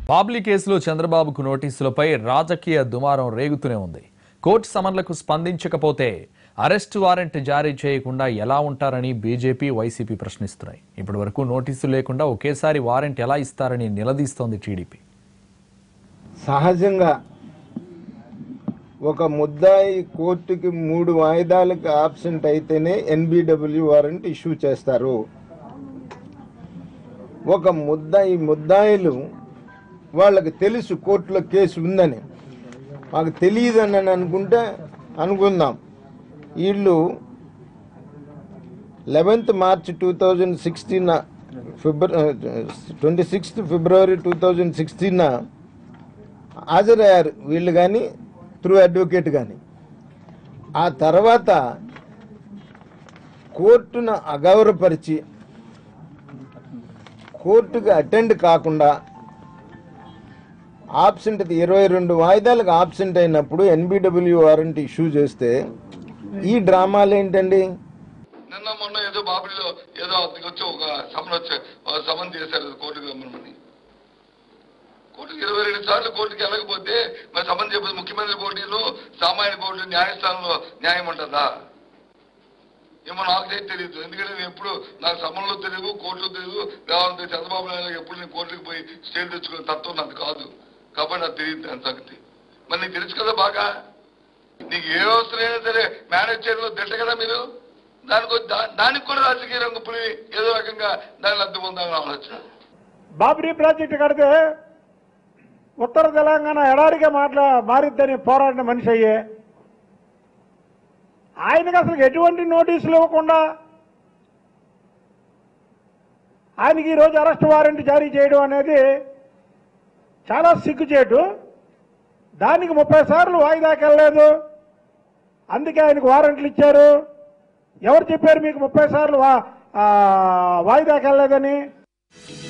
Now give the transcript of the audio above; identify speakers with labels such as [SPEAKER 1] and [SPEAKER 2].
[SPEAKER 1] బాబ్లీ కేసులో చంద్రబాబుకు నోటీసులపై రాజకీయ దుమారం రేగుతూనే ఉంది కోర్టు సమన్లకు స్పందించకపోతే అరెస్ట్ వారెంట్ జారీ చేయకుండా ఎలా ఉంటారని బీజేపీ వైసీపీ ప్రశ్నిస్తున్నాయి ఇప్పటి వరకు నోటీసులు లేకుండా ఒకేసారి వారెంట్ ఎలా ఇస్తారని నిలదీస్తోంది టీడీపీ
[SPEAKER 2] సహజంగా ఒక ముద్దాయి కోర్టుకి మూడు వాయిదాలకు ఆబ్సెంట్ అయితేనే ఎన్బిడబ్ల్యూ వారెంట్ ఇష్యూ చేస్తారు ఒక ముద్దాయి ముద్దాయిలు వాళ్ళకి తెలుసు కోర్టులో కేసు ఉందని మాకు తెలియదని అని అనుకుంటే అనుకుందాం వీళ్ళు eleventh March two thousand sixteen February twenty sixth February two thousand sixteen హాజరయ్యారు వీళ్ళు కానీ త్రూ అడ్వకేట్ కానీ ఆ తర్వాత కోర్టును అగౌరవపరిచి కోర్టుకు అటెండ్ కాకుండా ఆబ్సెంట్ ఇరవై రెండు వాయిదాలకు ఆబ్సెంట్ అయినప్పుడు ఎన్బిడబ్ల్యూ వారెంట్ ఇష్యూ చేస్తే ఈ డ్రామాలు ఏంటండి
[SPEAKER 3] నిన్న మొన్న ఏదో బాబులో ఏదో అతనికి వచ్చి ఒక సమన్ వచ్చి ఒక సమన్ చేశారు కోర్టుకు రమ్మని కోర్టుకి ఇరవై రెండు సార్లు కోర్టుకి వెళ్ళకపోతే మరి సమన్ చెప్పేది ముఖ్యమంత్రి పోటీలు సామాన్య పోటీలు న్యాయస్థానంలో న్యాయం ఉంటుందా ఏమో నాకైతే తెలియదు ఎందుకంటే నేను ఎప్పుడు నాకు సమన్లో తెలియదు కోర్టులో తెలియదు లేదంటే చంద్రబాబు నాయుడు ఎప్పుడు నేను కోర్టుకి పోయి స్టేట్ తెచ్చుకునే తత్వం నాకు కాదు కాబట్టి నాకు తెలియదు దాని సంగతి మరి నీకు తెలుసు కదా బాగా నీకు ఏ అవసరమైనా సరే మేనేజ్ చేయడంలో దిట్ట కదా మీరు దానికి దా- దానికి కూడా రాజకీయ రంగు పులి ఏదో రకంగా దాన్ని లబ్ధి పొందాలని ఆలోచన
[SPEAKER 4] బాబ్రీ ప్రాజెక్టు కడితే ఉత్తర తెలంగాణ ఎడారిగా మాట్లా మారిద్దని పోరాడిన మనిషి అయ్యే ఆయనకు అసలు ఎటువంటి నోటీసులు ఇవ్వకుండా ఆయనకి ఈరోజు అరెస్ట్ వారెంట్ జారీ చేయడం అనేది చాలా సిగ్గుచేటు దానికి ముప్పై సార్లు వాయిదాకి వెళ్ళలేదు అందుకే ఆయనకు వారెంట్లు ఇచ్చారు ఎవరు చెప్పారు మీకు ముప్పై సార్లు వా- ఆ, వాయిదాకి వెళ్ళలేదని